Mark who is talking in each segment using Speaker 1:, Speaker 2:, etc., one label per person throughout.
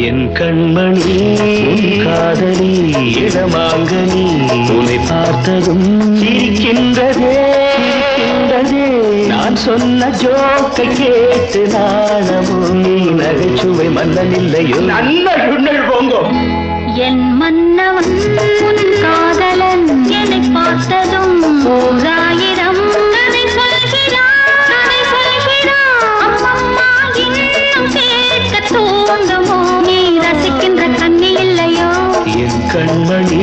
Speaker 1: என் கண்மணி உன் காதலி இடமாங்கனி உன்னை பார்த்ததும் சிரிக்கின்றதே சிரிக்கின்றதே நான் சொன்ன ஜோக்கை கேட்டு நாணமும் நீ நகைச்சுவை மன்னனில்லையோ நல்ல சுண்ணல் போங்கோ
Speaker 2: என் மன்னவன் உன் காதலன் என்னை பார்த்ததும் ஓராயிரம் கதை சொல்கிறான் கதை சொல்கிறான் அம்மம்மா இன்னும் கேட்க தூண்டுமோ நீ ரசிக்கின்ற கண்ணி இல்லையோ
Speaker 1: என் கண்மணி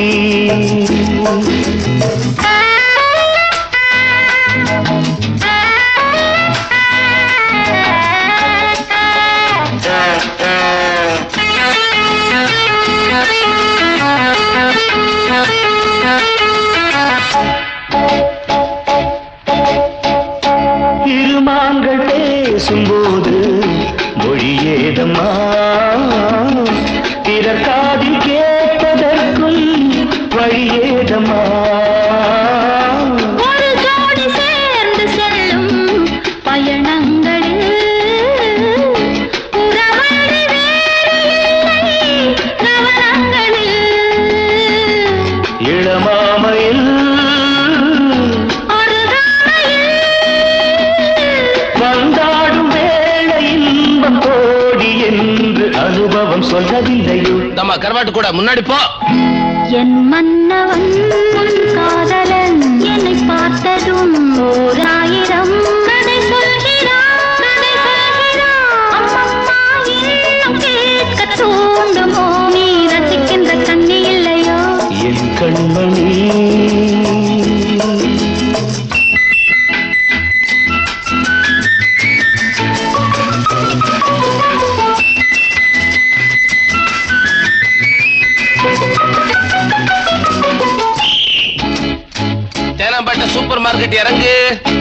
Speaker 1: இருமாங்கள் பேசும்போது மொழியேதம்மா பிறர் காதில் கேட்பதற்கும் வழியேதம்மா
Speaker 2: ஒரு ஜோடி சேர்ந்து செல்லும் பயணங்களில் உறவழி வேறு இல்லை கவனங்களில்
Speaker 1: இளமாமையில்
Speaker 2: அருகாமையில்
Speaker 1: வந்தாடும் வேளை இன்பம் கோடி என்று அனுபவம் சொல்லவில்லையோ
Speaker 3: நம்ம கருவாட்டு கூட முன்னாடி போ
Speaker 2: என் மன்னவன் உன் காதலன் என்னை பார்த்ததும் ஓராயிரம் கதை சொல்கிறான் கதை சொல்கிறான் அம்மம்மா இன்னும் கேட்க தூண்டுமோ நீ ரசிக்கின்ற கண்ணி இல்லையோ
Speaker 1: என் கண்மணி
Speaker 3: தேனாம்பேட்டை சூப்பர் மார்க்கெட் இறங்கு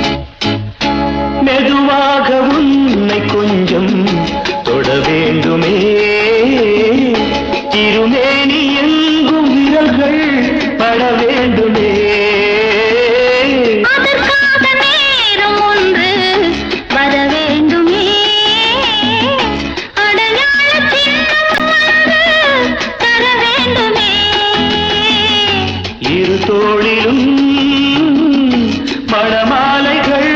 Speaker 1: மெதுவாக உன்னை கொஞ்சம் தொட வேண்டுமே திருமேனி எங்கும் விரல்கள் பட வேண்டுமே
Speaker 2: அதற்காக நேரம் ஒன்று வர வேண்டுமே அடையாள சின்னம் ஒன்று தர வேண்டுமே
Speaker 1: இரு தோளிலும் மணமாலைகள்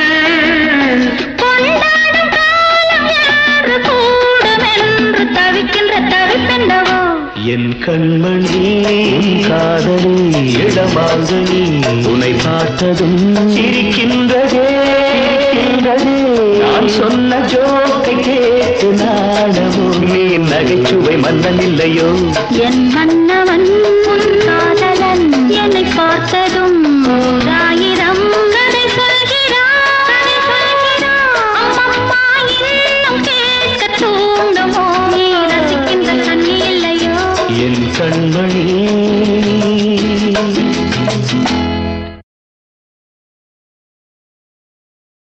Speaker 2: கொண்டாடும் காலம் என்று கூடும் என்று தவிக்கின்ற தவிப்பென்னவோ
Speaker 1: என் கண்மணி உன் காதலி இடமாங்கனி உன்னை பார்த்ததும் சிரிக்கின்றதே சிரிக்கின்றதே. நான் சொன்ன ஜோக்கை கேட்டு நாடமும் நீ நகைச்சுவை மன்னன் இல்லையோ
Speaker 2: என் மன்னவன் உன்